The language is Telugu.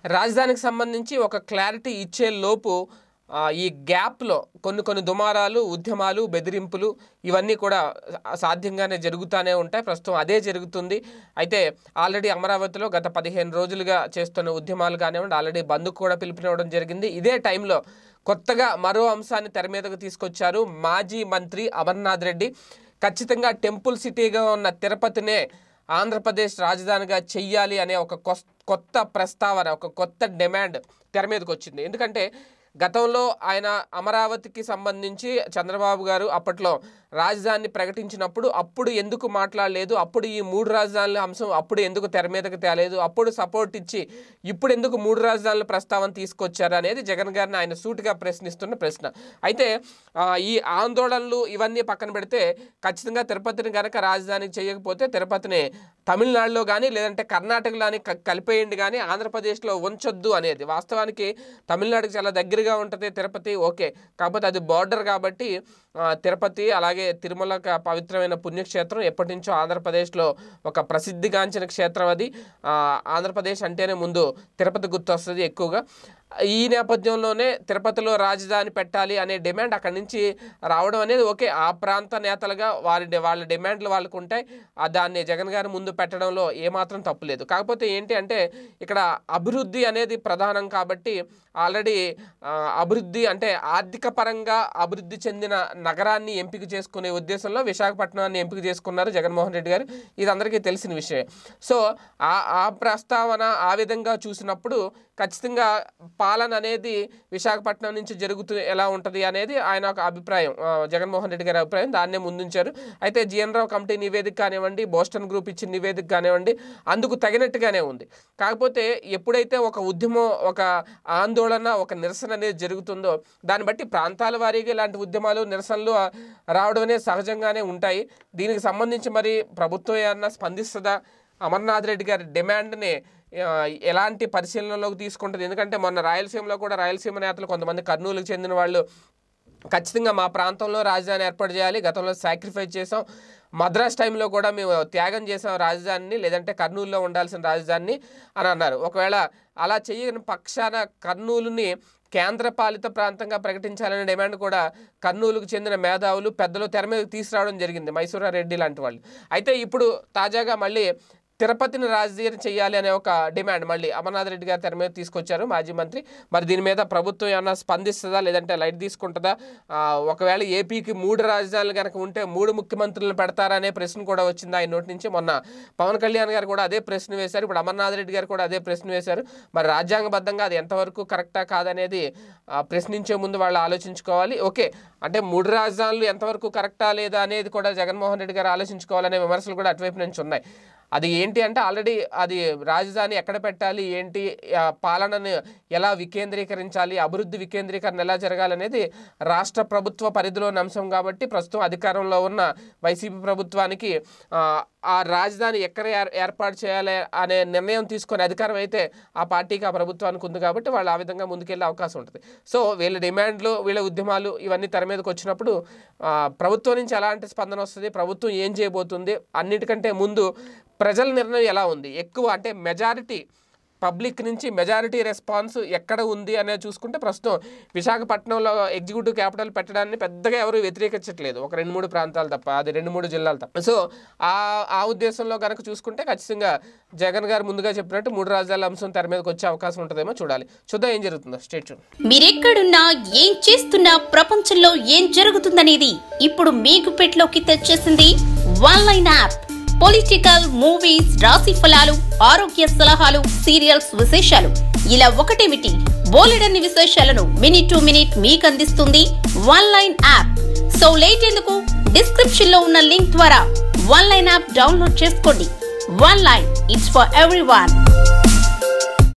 రాజధానికి సంబంధించి ఒక క్లారిటీ ఇచ్చే లోపు ఆ, ఈ గ్యాప్లో కొన్ని కొన్ని దుమారాలు ఉద్యమాలు బెదిరింపులు ఇవన్నీ కూడా సాధ్యంగానే జరుగుతూనే ఉంటాయి ప్రస్తుతం అదే జరుగుతుంది అయితే ఆల్రెడీ అమరావతిలో గత పదిహేను రోజులుగా చేస్తున్న ఉద్యమాలు కానివ్వండి ఆల్రెడీ బంద్కు కూడా పిలుపునివ్వడం జరిగింది ఇదే టైంలో కొత్తగా మరో అంశాన్ని తెర మీదకు తీసుకొచ్చారు మాజీ మంత్రి అమర్నాథ్ రెడ్డి ఖచ్చితంగా టెంపుల్ సిటీగా ఉన్న తిరుపతినే ఆంధ్రప్రదేశ్ రాజధానిగా చెయ్యాలి అనే ఒక కొస్- కొత్త ప్రస్తావన ఒక కొత్త డిమాండ్ తెర మీదకి వచ్చింది ఎందుకంటే గతంలో ఆయన అమరావతికి సంబంధించి చంద్రబాబు గారు అప్పట్లో రాజధానిని ప్రకటించినప్పుడు అప్పుడు ఎందుకు మాట్లాడలేదు అప్పుడు ఈ మూడు రాజధానుల అంశం అప్పుడు ఎందుకు తెర మీదకి తేలేదు అప్పుడు సపోర్ట్ ఇచ్చి ఇప్పుడు ఎందుకు మూడు రాజధానుల ప్రస్తావన తీసుకొచ్చారు అనేది జగన్ గారిని ఆయన సూటిగా ప్రశ్నిస్తున్న ప్రశ్న అయితే ఆ, ఈ ఆందోళనలు ఇవన్నీ పక్కన పెడితే ఖచ్చితంగా తిరుపతిని గనక రాజధానికి చేయకపోతే తిరుపతిని తమిళనాడులో కానీ లేదంటే కర్ణాటకలోని క- కలిపేయండి కానీ ఆంధ్రప్రదేశ్లో ఉంచొద్దు అనేది వాస్తవానికి తమిళనాడుకి చాలా దగ్గరగా ఉంటుంది తిరుపతి ఓకే కాకపోతే అది బార్డర్ కాబట్టి ఆ, తిరుపతి అలాగే తిరుమల క- పవిత్రమైన పుణ్యక్షేత్రం ఎప్పటి నుంచో ఆంధ్రప్రదేశ్లో ఒక ప్రసిద్ధిగాంచిన క్షేత్రం అది ఆ, ఆంధ్రప్రదేశ్ అంటేనే ముందు తిరుపతి గుర్తొస్తుంది ఎక్కువగా ఈ నేపథ్యంలోనే తిరుపతిలో రాజధాని పెట్టాలి అనే డిమాండ్ అక్కడి నుంచి రావడం అనేది ఓకే ఆ ప్రాంత నేతలుగా వారి డి- వాళ్ళ డిమాండ్లు వాళ్ళకు ఉంటాయి ఆ దాన్ని జగన్ గారి ముందు పెట్టడంలో ఏమాత్రం తప్పులేదు కాకపోతే ఏంటి అంటే ఇక్కడ అభివృద్ధి అనేది ప్రధానం కాబట్టి ఆల్రెడీ ఆ, అభివృద్ధి అంటే ఆర్థిక పరంగా అభివృద్ధి చెందిన నగరాన్ని ఎంపిక చేసుకునే ఉద్దేశంలో విశాఖపట్నాన్ని ఎంపిక చేసుకున్నారు జగన్మోహన్ రెడ్డి గారు ఇది అందరికీ తెలిసిన విషయమే సో ఆ ఆ ప్రస్తావన ఆ విధంగా చూసినప్పుడు ఖచ్చితంగా పాలన అనేది విశాఖపట్నం నుంచి జరుగుతూ ఎలా ఉంటుంది అనేది ఆయన ఒక అభిప్రాయం ఆ, జగన్మోహన్ రెడ్డి గారి అభిప్రాయం దాన్నే ముందుంచారు అయితే జిఎన్ రావు కమిటీ నివేదిక కానివ్వండి బోస్టన్ గ్రూప్ ఇచ్చిన నివేదిక కానివ్వండి అందుకు తగినట్టుగానే ఉంది కాకపోతే ఎప్పుడైతే ఒక ఉద్యమం ఒక ఆందోళన ఒక నిరసన అనేది జరుగుతుందో దాన్ని బట్టి ప్రాంతాల వారీగా ఇలాంటి ఉద్యమాలు నిరసనలు ఆ, రావడం అనేది సహజంగానే ఉంటాయి దీనికి సంబంధించి మరి ప్రభుత్వం ఏమన్నా స్పందిస్తుందా అమర్నాథ్ రెడ్డి గారి డిమాండ్ని ఆ, ఎలాంటి పరిశీలనలోకి తీసుకుంటుంది ఎందుకంటే మొన్న రాయలసీమలో కూడా రాయలసీమ నేతలు కొంతమంది కర్నూలుకు చెందిన వాళ్ళు ఖచ్చితంగా మా ప్రాంతంలో రాజధాని ఏర్పాటు చేయాలి గతంలో సాక్రిఫైస్ చేసాం మద్రాస్ టైంలో కూడా మేము త్యాగం చేసాం రాజధానిని లేదంటే కర్నూలులో ఉండాల్సిన రాజధానిని అని అన్నారు ఒకవేళ అలా చేయని పక్షాన కర్నూలుని కేంద్రపాలిత ప్రాంతంగా ప్రకటించాలనే డిమాండ్ కూడా కర్నూలుకు చెందిన మేధావులు పెద్దలు తెర మీదకి తీసుకురావడం జరిగింది మైసూరారెడ్డి లాంటి వాళ్ళు అయితే ఇప్పుడు తాజాగా మళ్ళీ తిరుపతిని రాజధాని చేయాలి అనే ఒక డిమాండ్ మళ్ళీ అమర్నాథ్ రెడ్డి గారు తెర మీద తీసుకొచ్చారు మాజీ మంత్రి మరి దీని మీద ప్రభుత్వం ఏమన్నా స్పందిస్తుందా లేదంటే లైట్ తీసుకుంటుందా ఆ, ఒకవేళ ఏపీకి మూడు రాజధానులు కనుక ఉంటే మూడు ముఖ్యమంత్రులను పెడతారా అనే ప్రశ్న కూడా వచ్చింది ఆయన నోటి నుంచి మొన్న పవన్ కళ్యాణ్ గారు కూడా అదే ప్రశ్న వేశారు ఇప్పుడు అమర్నాథ్ రెడ్డి గారు కూడా అదే ప్రశ్న వేశారు మరి రాజ్యాంగబద్ధంగా అది ఎంతవరకు కరెక్టా కాదనేది ఆ, ప్రశ్నించే ముందు వాళ్ళు ఆలోచించుకోవాలి ఓకే అంటే మూడు రాజధానులు ఎంతవరకు కరెక్టా లేదా అనేది కూడా జగన్మోహన్ రెడ్డి గారు ఆలోచించుకోవాలనే విమర్శలు కూడా అటువైపు నుంచి ఉన్నాయి అది ఏంటి అంటే ఆల్రెడీ అది రాజధాని ఎక్కడ పెట్టాలి ఏంటి ఆ, పాలనను ఎలా వికేంద్రీకరించాలి అభివృద్ధి వికేంద్రీకరణ ఎలా జరగాలనేది రాష్ట్ర ప్రభుత్వ పరిధిలోని అంశం కాబట్టి ప్రస్తుతం అధికారంలో ఉన్న వైసీపీ ప్రభుత్వానికి ఆ, ఆ రాజధాని ఎక్కడ ఏర్- ఏర్పాటు చేయాలి అనే నిర్ణయం తీసుకునే అధికారం అయితే ఆ పార్టీకి ఆ ప్రభుత్వానికి ఉంది కాబట్టి వాళ్ళు ఆ విధంగా ముందుకెళ్ళే అవకాశం ఉంటుంది సో వీళ్ళ డిమాండ్లు వీళ్ళ ఉద్యమాలు ఇవన్నీ తెర మీదకి వచ్చినప్పుడు ఆ, ప్రభుత్వం నుంచి ఎలాంటి స్పందన వస్తుంది ప్రభుత్వం ఏం చేయబోతుంది అన్నిటికంటే ముందు ప్రజల నిర్ణయం ఎలా ఉంది ఎక్కువ అంటే మెజారిటీ పబ్లిక్ నుంచి మెజారిటీ రెస్పాన్స్ ఎక్కడ ఉంది అనేది చూసుకుంటే ప్రస్తుతం విశాఖపట్నంలో ఎగ్జిక్యూటివ్ క్యాపిటల్ పెట్టడాన్ని పెద్దగా ఎవరు వ్యతిరేకించట్లేదు ఒక రెండు మూడు ప్రాంతాలు తప్ప అది రెండు మూడు జిల్లాలు తప్ప సో ఆ ఆ ఉద్దేశంలో కనుక చూసుకుంటే ఖచ్చితంగా జగన్ గారు ముందుగా చెప్పినట్టు మూడు రాజధానుల అంశం తెర మీదకి వచ్చే అవకాశం ఉంటుందేమో చూడాలి చూద్దాం ఏం జరుగుతుందో స్టేట్ మీరెక్కడున్నా ఏం చేస్తున్నా ప్రపంచంలో ఏం జరుగుతుందనేది ఇప్పుడు మీ గుప్పెట్లోకి తెచ్చేసింది One Line app political movies రాశి ఫలాలు ఆరోగ్య సలహాలు సీరియల్స్ విశేషాలు ఇలా ఒకటేమిటి బోలెడన్ని విశేషాలను మినిట్ టు మినిట్ మీకు అందిస్తుంది One Line app so late ఎందుకు డిస్క్రిప్షన్ లో ఉన్న లింక్ ద్వారా వన్ లైన్ యాప్ డౌన్లోడ్ చేసుకోండి One Line it's for every